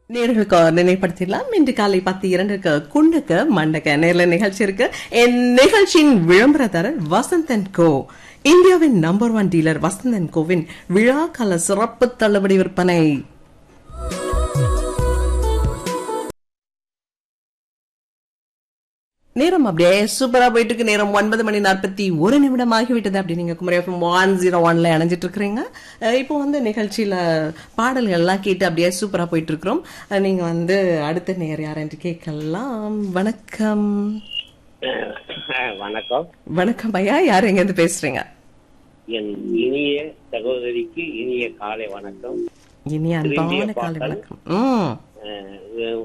நேர்களுக்கு நினைப்படுத்திடலாம் இன்று காலை பத்து இரண்டுக்கு குண்டுக்கு மண்டக்க நேர்ல நிகழ்ச்சி இருக்கு என் நிகழ்ச்சியின் விளம்பரதாரர் வசந்தன் கோ இந்தியாவின் நம்பர் ஒன் டீலர் வசந்தன் கோவின் விழா கால சிறப்பு தள்ளுபடி விற்பனை நேரம் அப்படியே சூப்பரா போயிட்டு இருக்கு நேரம் ஒன்பது மணி நாற்பத்தி ஒரு நிமிடம் ஆகிவிட்டது அப்படி நீங்க குமரி எஃப்எம் ஒன் ஜீரோ ஒன்ல இணைஞ்சிட்டு இருக்கிறீங்க அஹ் இப்போ வந்து நிகழ்ச்சியில பாடல்கள் எல்லாம் கேட்டு அப்படியே சூப்பரா போயிட்டு இருக்கிறோம் அஹ் நீங்க வந்து அடுத்த நேர் யார் என்று கேட்கலாம் வணக்கம் அஹ் வணக்கம் வணக்கம் ஐயா யார் எங்க இருந்து பேசுறீங்க என் இனிய சகோதரிக்கு இனிய காலை வணக்கம் இனி அன்பான திரும்பிய காலை பாடல். வணக்கம் ம் அஹ்